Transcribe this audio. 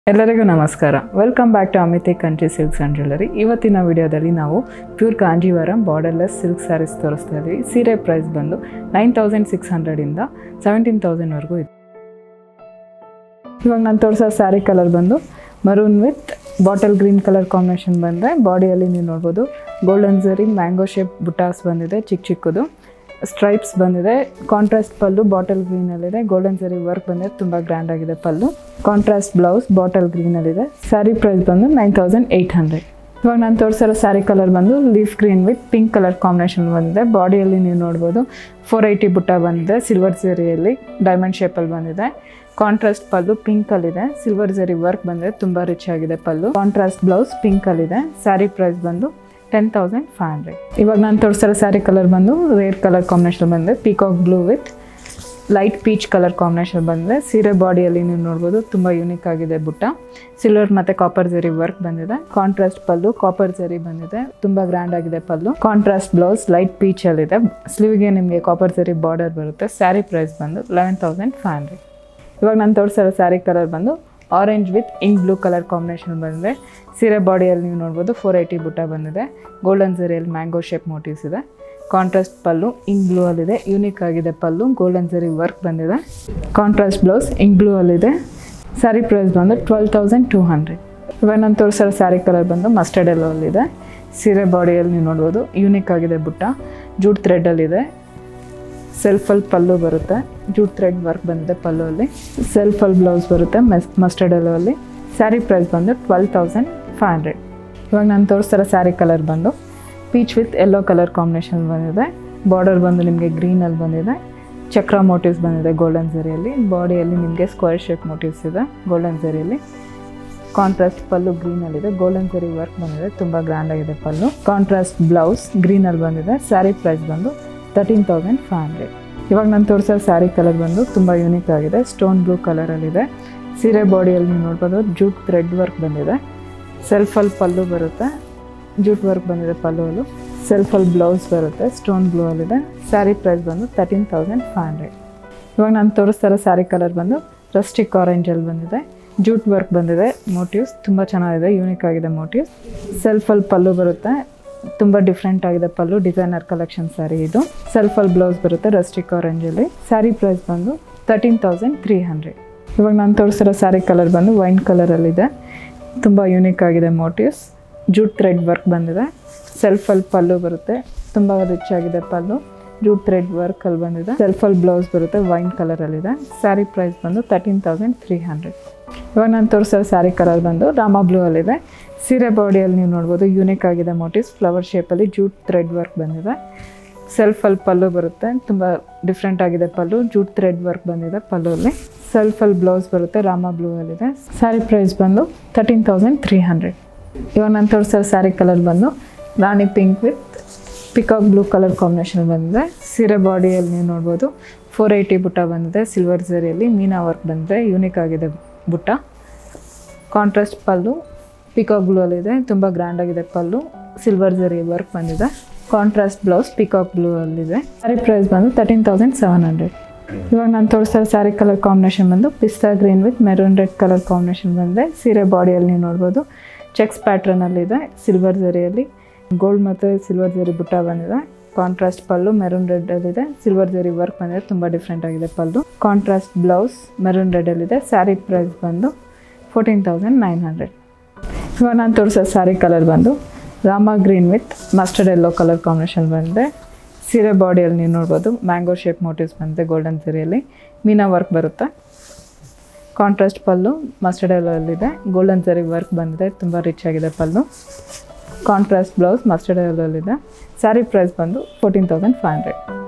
ಎಲ್ಲರಿಗೂ ನಮಸ್ಕಾರ welcome back to Amithe country silks and jewellery ಇವತ್ತಿನ ವಿಡಿಯೋದಲ್ಲಿ ನಾವು pure Kanjeevaram borderless silk sarees ತೋರಿಸ್ತಾ ಇದ್ದೀವಿ ಸೀರೆ ಪ್ರೈಸ್ ಬಂದು ನೈನ್ ತೌಸಂಡ್ ಸಿಕ್ಸ್ ಹಂಡ್ರೆಡಿಂದ ಸೆವೆಂಟೀನ್ ತೌಸಂಡ್ವರೆಗೂ ಇದೆ ಇವಾಗ ನಾನು ತೋರಿಸೋ ಸ್ಯಾರಿ ಕಲರ್ ಬಂದು maroon with bottle green colour combination ಬಂದರೆ ಬಾಡಿಯಲ್ಲಿ ನೀವು ನೋಡ್ಬೋದು ಗೋಲ್ಡನ್ ಜರಿ ಮ್ಯಾಂಗೋ ಶೇಪ್ ಬುಟಾಸ್ ಬಂದಿದೆ ಚಿಕ್ಕ ಚಿಕ್ಕದು ಸ್ಟ್ರೈಪ್ಸ್ ಬಂದಿದೆ ಕಾಂಟ್ರಾಸ್ಟ್ ಪಲ್ಲು ಬಾಟಲ್ ಗ್ರೀನಲ್ಲಿದೆ ಗೋಲ್ಡನ್ ಸರಿ ವರ್ಕ್ ಬಂದಿದೆ ತುಂಬ ಗ್ರ್ಯಾಂಡ್ ಆಗಿದೆ ಪಲ್ಲು ಕಾಂಟ್ರಾಸ್ಟ್ ಬ್ಲೌಸ್ ಬಾಟಲ್ ಗ್ರೀನಲ್ಲಿದೆ ಸ್ಯಾರಿ ಪ್ರೈಸ್ ಬಂದು ನೈನ್ ತೌಸಂಡ್ ಏಯ್ಟ್ ಹಂಡ್ರೆಡ್ ಇವಾಗ ನಾನು ತೋರಿಸಿರೋ ಸ್ಯಾರಿ ಕಲರ್ ಬಂದು leaf green with pink colour combination ಬಂದಿದೆ ಬಾಡಿಯಲ್ಲಿ ನೀವು ನೋಡ್ಬೋದು ಫೋರ್ ಏಯ್ಟಿ ಬುಟ್ಟ ಬಂದಿದೆ ಸಿಲ್ವರ್ ಜರಿಯಲ್ಲಿ ಡೈಮಂಡ್ ಶೇಪಲ್ಲಿ ಬಂದಿದೆ ಕಾಂಟ್ರಾಸ್ಟ್ ಪಲ್ಲು ಪಿಂಕಲ್ಲಿದೆ ಸಿಲ್ವರ್ ಜರಿ ವರ್ಕ್ ಬಂದಿದೆ ತುಂಬ ರಿಚ್ ಆಗಿದೆ ಪಲ್ಲು ಕಾಂಟ್ರಾಸ್ಟ್ ಬ್ಲೌಸ್ ಪಿಂಕಲ್ಲಿದೆ ಸ್ಯಾರಿ ಪ್ರೈಸ್ ಬಂದು ಟೆನ್ ತೌಸಂಡ್ ಫೈವ್ ಹಂಡ್ರೆಡ್ ಇವಾಗ ನಾನು ತೋರಿಸಿರೋ ಸ್ಯಾರಿ ಕಲರ್ ಬಂದು ರೇರ್ ಕಲರ್ ಕಾಂಬಿನೇಷನ್ ಬಂದಿದೆ peacock blue with light peach colour combination ಬಂದಿದೆ ಸೀರೆ ಬಾಡಿಯಲ್ಲಿ ನೀವು ನೋಡ್ಬೋದು ತುಂಬ ಯೂನಿಕ್ ಆಗಿದೆ ಬುಟ್ಟ ಸಿಲ್ವರ್ ಮತ್ತು ಕಾಪರ್ ಜರಿ ವರ್ಕ್ ಬಂದಿದೆ ಕಾಂಟ್ರಾಸ್ಟ್ ಪಲ್ಲು ಕಾಪರ್ ಜರಿ ಬಂದಿದೆ ತುಂಬ ಗ್ರ್ಯಾಂಡ್ ಆಗಿದೆ ಪಲ್ಲು ಕಾಂಟ್ರಾಸ್ಟ್ ಬ್ಲೌಸ್ ಲೈಟ್ ಪೀಚಲ್ಲಿದೆ ಸ್ಲೀವ್ಗೆ ನಿಮಗೆ ಕಾಪರ್ ಜರಿ ಬಾರ್ಡರ್ ಬರುತ್ತೆ ಸ್ಯಾರಿ ಪ್ರೈಸ್ ಬಂದು ಲೆವೆನ್ ತೌಸಂಡ್ ಫೈವ್ ಹಂಡ್ರೆಡ್ ಇವಾಗ ನಾನು ತೋರಿಸಿರೋ ಸ್ಯಾರಿ ಕಲರ್ ಬಂದು orange with ink blue colour combination ಬಂದಿದೆ ಸೀರೆ ಬಾಡಿಯಲ್ಲಿ ನೀವು ನೋಡ್ಬೋದು ಫೋರ್ ಏಯ್ಟಿ ಬುಟ್ಟ ಬಂದಿದೆ ಗೋಲ್ಡನ್ ಜರಿಯಲ್ಲಿ ಮ್ಯಾಂಗೋ ಶೇಪ್ ಮೋಟಿವ್ಸ್ ಇದೆ ಕಾಂಟ್ರಾಸ್ಟ್ ಪಲ್ಲು ಇಂಕ್ ಬ್ಲೂ ಅಲ್ಲಿದೆ ಯೂನಿಕ್ ಆಗಿದೆ ಪಲ್ಲು ಗೋಲ್ಡನ್ ಜರಿ ವರ್ಕ್ ಬಂದಿದೆ ಕಾಂಟ್ರಾಸ್ಟ್ ಬ್ಲೌಸ್ ಇಂಕ್ ಬ್ಲೂ ಅಲ್ಲಿದೆ ಸ್ಯಾರಿ ಪ್ರೈಸ್ ಬಂದು ಟ್ವೆಲ್ ತೌಸಂಡ್ ಟೂ ಹಂಡ್ರೆಡ್ ಇವಾಗ ನಾನು ತೋರಿಸಿರೋ ಸ್ಯಾರಿ ಕಲರ್ ಬಂದು ಮಸ್ಟರ್ಡ್ ಎಲ್ಲೋಲ್ಲಿದೆ ಸೀರೆ ಬಾಡಿಯಲ್ಲಿ ನೀವು ನೋಡ್ಬೋದು ಯೂನಿಕ್ ಆಗಿದೆ ಬುಟ್ಟ ಜೂಟ್ ಥ್ರೆಡ್ಡಲ್ಲಿದೆ ಸೆಲ್ಫಲ್ಲಿ ಪಲ್ಲು ಬರುತ್ತೆ ಜೂಟ್ ಥ್ರೆಡ್ ವರ್ಕ್ ಬಂದಿದೆ ಪಲ್ಲುವಲ್ಲಿ ಸೆಲ್ಫಲ್ಲಿ ಬ್ಲೌಸ್ ಬರುತ್ತೆ ಮೆಸ್ ಮಸ್ಟರ್ಡ್ ಅಲ್ಲಿ ಸ್ಯಾರಿ ಪ್ರೈಸ್ ಬಂದು ಟ್ವೆಲ್ ತೌಸಂಡ್ ಫೈವ್ ಹಂಡ್ರೆಡ್ ಇವಾಗ ನಾನು ತೋರಿಸ್ತಾರ ಸ್ಯಾರಿ ಕಲರ್ ಬಂದು peach with yellow colour combination ಬಂದಿದೆ ಬಾರ್ಡರ್ ಬಂದು ನಿಮಗೆ ಗ್ರೀನಲ್ಲಿ ಬಂದಿದೆ ಚಕ್ರ ಮೋಟಿವ್ಸ್ ಬಂದಿದೆ ಗೋಲ್ಡನ್ ಜರಿಯಲ್ಲಿ ಬಾಡಿಯಲ್ಲಿ ನಿಮಗೆ ಸ್ಕ್ವೇರ್ ಶೇಪ್ ಮೋಟಿವ್ಸ್ ಇದೆ ಗೋಲ್ಡನ್ ಜರಿಯಲ್ಲಿ ಕಾಂಟ್ರಾಸ್ಟ್ ಪಲ್ಲು ಗ್ರೀನಲ್ಲಿದೆ ಗೋಲ್ಡನ್ ಜರಿ ವರ್ಕ್ ಬಂದಿದೆ ತುಂಬ ಗ್ರ್ಯಾಂಡ್ ಆಗಿದೆ ಪಲ್ಲು ಕಾಂಟ್ರಾಸ್ಟ್ ಬ್ಲೌಸ್ ಗ್ರೀನಲ್ಲಿ ಬಂದಿದೆ ಸ್ಯಾರಿ ಪ್ರೈಸ್ ಬಂದು ತರ್ಟೀನ್ ತೌಸಂಡ್ ಫೈವ್ ಹಂಡ್ರೆಡ್ ಇವಾಗ ನಾನು ತೋರಿಸೋ ಸ್ಯಾರಿ ಕಲರ್ ಬಂದು ತುಂಬ ಯೂನಿಕ್ ಆಗಿದೆ ಸ್ಟೋನ್ ಬ್ಲೂ ಕಲರಲ್ಲಿದೆ ಸೀರೆ ಬಾಡಿಯಲ್ಲಿ ನೀವು ನೋಡ್ಬೋದು ಜೂಟ್ ಥ್ರೆಡ್ ವರ್ಕ್ ಬಂದಿದೆ ಸೆಲ್ಫಲ್ಲಿ ಪಲ್ಲು ಬರುತ್ತೆ ಜೂಟ್ ವರ್ಕ್ ಬಂದಿದೆ ಪಲ್ಲುವಲ್ಲೂ ಸೆಲ್ಫಲ್ಲಿ ಬ್ಲೌಸ್ ಬರುತ್ತೆ ಸ್ಟೋನ್ ಬ್ಲೂ ಅಲ್ಲಿದೆ ಸ್ಯಾರಿ ಪ್ರೈಸ್ ಬಂದು ತರ್ಟೀನ್ ತೌಸಂಡ್ ಫೈವ್ ಹಂಡ್ರೆಡ್ ಇವಾಗ ನಾನು ತೋರಿಸ್ತಾರೋ ಸ್ಯಾರಿ ಕಲರ್ ಬಂದು ರಸ್ಟಿಕ್ ಆರೆಂಜಲ್ಲಿ ಬಂದಿದೆ ಜೂಟ್ ವರ್ಕ್ ಬಂದಿದೆ ಮೋಟಿವ್ಸ್ ತುಂಬ ಚೆನ್ನಾಗಿದೆ ಯೂನಿಕ್ ಆಗಿದೆ ಮೋಟಿವ್ಸ್ ಸೆಲ್ಫಲ್ಲಿ ಪಲ್ಲು ಬರುತ್ತೆ ತುಂಬ ಡಿಫ್ರೆಂಟ್ ಆಗಿದೆ ಪಲ್ಲು ಡಿಸೈನರ್ ಕಲೆಕ್ಷನ್ ಸ್ಯಾರಿ ಇದು ಸೆಲ್ಫಲ್ಲಿ ಬ್ಲೌಸ್ ಬರುತ್ತೆ ರಸ್ಟಿಕ್ ಆರೆಂಜಲ್ಲಿ ಸ್ಯಾರಿ ಪ್ರೈಸ್ ಬಂದು ತರ್ಟೀನ್ ತೌಸಂಡ್ ತ್ರೀ ಹಂಡ್ರೆಡ್ ಇವಾಗ ನಾನು ತೋರಿಸಿರೋ ಸ್ಯಾರಿ ಕಲರ್ ಬಂದು ವೈನ್ ಕಲರಲ್ಲಿದೆ ತುಂಬ ಯೂನಿಕ್ ಆಗಿದೆ ಮೋಟಿವ್ಸ್ ಜೂಟ್ ಥ್ರೆಡ್ ವರ್ಕ್ ಬಂದಿದೆ ಸೆಲ್ಫಲ್ಲಿ ಪಲ್ಲು ಬರುತ್ತೆ ತುಂಬ ರಿಚ್ ಆಗಿದೆ ಪಲ್ಲು ಜೂಟ್ ಥ್ರೆಡ್ ವರ್ಕಲ್ಲಿ ಬಂದಿದೆ ಸೆಲ್ಫಲ್ಲಿ ಬ್ಲೌಸ್ ಬರುತ್ತೆ ವೈನ್ ಕಲರಲ್ಲಿದೆ ಸ್ಯಾರಿ ಪ್ರೈಸ್ ಬಂದು ತರ್ಟೀನ್ ತೌಸಂಡ್ ತ್ರೀ ಹಂಡ್ರೆಡ್ ಇವಾಗ ನಾನು ತೋರಿಸೋ ಸ್ಯಾರಿ ಕಲರ್ ಬಂದು ರಾಮ ಬ್ಲೂ ಅಲ್ಲಿದೆ ಸೀರೆ ಬಾಡಿಯಲ್ಲಿ ನೀವು ನೋಡ್ಬೋದು ಯೂನಿಕ್ ಆಗಿದೆ ಮೋಟಿವ್ಸ್ ಫ್ಲವರ್ ಶೇಪಲ್ಲಿ ಜೂಟ್ ಥ್ರೆಡ್ ವರ್ಕ್ ಬಂದಿದೆ ಸೆಲ್ಫಲ್ಲಿ ಪಲ್ಲು ಬರುತ್ತೆ ತುಂಬ ಡಿಫ್ರೆಂಟ್ ಆಗಿದೆ ಪಲ್ಲು ಜೂಟ್ ಥ್ರೆಡ್ ವರ್ಕ್ ಬಂದಿದೆ ಪಲ್ಲುವಲ್ಲಿ ಸೆಲ್ಫಲ್ಲಿ ಬ್ಲೌಸ್ ಬರುತ್ತೆ ರಾಮ ಬ್ಲೂ ಅಲ್ಲಿದೆ ಸ್ಯಾರಿ ಪ್ರೈಸ್ ಬಂದು ತರ್ಟೀನ್ ತೌಸಂಡ್ ತ್ರೀ ಹಂಡ್ರೆಡ್ ಇವಾಗ ನಾನು ತೋರಿಸೋ ಸ್ಯಾರಿ ಕಲರ್ ಬಂದು rani pink with peacock blue colour combination ಬಂದಿದೆ ಸೀರೆ ಬಾಡಿಯಲ್ಲಿ ನೀವು ನೋಡ್ಬೋದು ಫೋರ್ ಏಯ್ಟಿ ಬುಟ್ಟ ಬಂದಿದೆ ಸಿಲ್ವರ್ ಜರಿಯಲ್ಲಿ ಮೀನಾ ವರ್ಕ್ ಬಂದಿದೆ ಯೂನಿಕ್ ಆಗಿದೆ ಬುಟ್ಟ ಕಾಂಟ್ರಾಸ್ಟ್ ಪಲ್ಲು ಪಿಕಾಕ್ ಬ್ಲೂ ಅಲ್ಲಿದೆ ತುಂಬ ಗ್ರ್ಯಾಂಡ್ ಆಗಿದೆ ಪಲ್ಲು ಸಿಲ್ವರ್ ಜರಿ ವರ್ಕ್ ಬಂದಿದೆ ಕಾಂಟ್ರಾಸ್ಟ್ ಬ್ಲೌಸ್ ಪಿಕಾಕ್ ಬ್ಲೂ ಅಲ್ಲಿದೆ ಸ್ಯಾರಿ ಪ್ರೈಸ್ ಬಂದು ತರ್ಟೀನ್ ತೌಸಂಡ್ ಸೆವೆನ್ ಹಂಡ್ರೆಡ್ ಇವಾಗ ನಾನು ತೋರಿಸ್ತಾ ಸ್ಯಾರಿ ಕಲರ್ ಕಾಂಬಿನೇಷನ್ ಬಂದು pista green with maroon red colour combination ಬಂದಿದೆ ಸೀರೆ ಬಾಡಿಯಲ್ಲಿ ನೀವು ನೋಡ್ಬೋದು ಚೆಕ್ಸ್ ಪ್ಯಾಟ್ರನಲ್ಲಿದೆ ಸಿಲ್ವರ್ ಜರಿಯಲ್ಲಿ ಗೋಲ್ಡ್ ಮತ್ತು ಸಿಲ್ವರ್ ಜರಿ ಬುಟ್ಟ ಬಂದಿದೆ ಕಾಂಟ್ರಾಸ್ಟ್ ಪಲ್ಲು ಮೆರೂನ್ ರೆಡ್ಡಲ್ಲಿದೆ ಸಿಲ್ವರ್ ಜರಿ ವರ್ಕ್ ಬಂದಿದೆ ತುಂಬ ಡಿಫ್ರೆಂಟ್ ಆಗಿದೆ ಪಲ್ಲು ಕಾಂಟ್ರಾಸ್ಟ್ ಬ್ಲೌಸ್ ಮೆರೂನ್ ರೆಡ್ಡಲ್ಲಿದೆ ಸ್ಯಾರಿ ಪ್ರೈಸ್ ಬಂದು ಫೋರ್ಟೀನ್ ತೌಸಂಡ್ ನೈನ್ ಹಂಡ್ರೆಡ್ ಇವಾಗ ನಾನು ತೋರಿಸೋ ಸ್ಯಾರಿ ಕಲರ್ ಬಂದು Rama green with mustard yellow colour combination ಬಂದಿದೆ ಸೀರೆ ಬಾಡಿಯಲ್ಲಿ ನೀವು ನೋಡ್ಬೋದು ಮ್ಯಾಂಗೋ ಶೇಪ್ ಮೋಟಿವ್ಸ್ ಬಂದಿದೆ ಗೋಲ್ಡನ್ ಸೀರೆಯಲ್ಲಿ ಮೀನಾ ವರ್ಕ್ ಬರುತ್ತೆ ಕಾಂಟ್ರಾಸ್ಟ್ ಪಲ್ಲು ಮಸ್ಟರ್ಡ್ ಎಲ್ಲೋಲ್ಲಿದೆ ಗೋಲ್ಡನ್ ಸರಿ ವರ್ಕ್ ಬಂದಿದೆ ತುಂಬ ರಿಚ್ ಆಗಿದೆ ಪಲ್ಲು ಕಾಂಟ್ರಾಸ್ಟ್ ಬ್ಲೌಸ್ ಮಸ್ಟರ್ಡ್ ಎಲ್ಲೋಲ್ಲಿದೆ ಸ್ಯಾರಿ ಪ್ರೈಸ್ ಬಂದು ಫೋರ್ಟೀನ್ ತೌಸಂಡ್ ಫೈವ್ ಹಂಡ್ರೆಡ್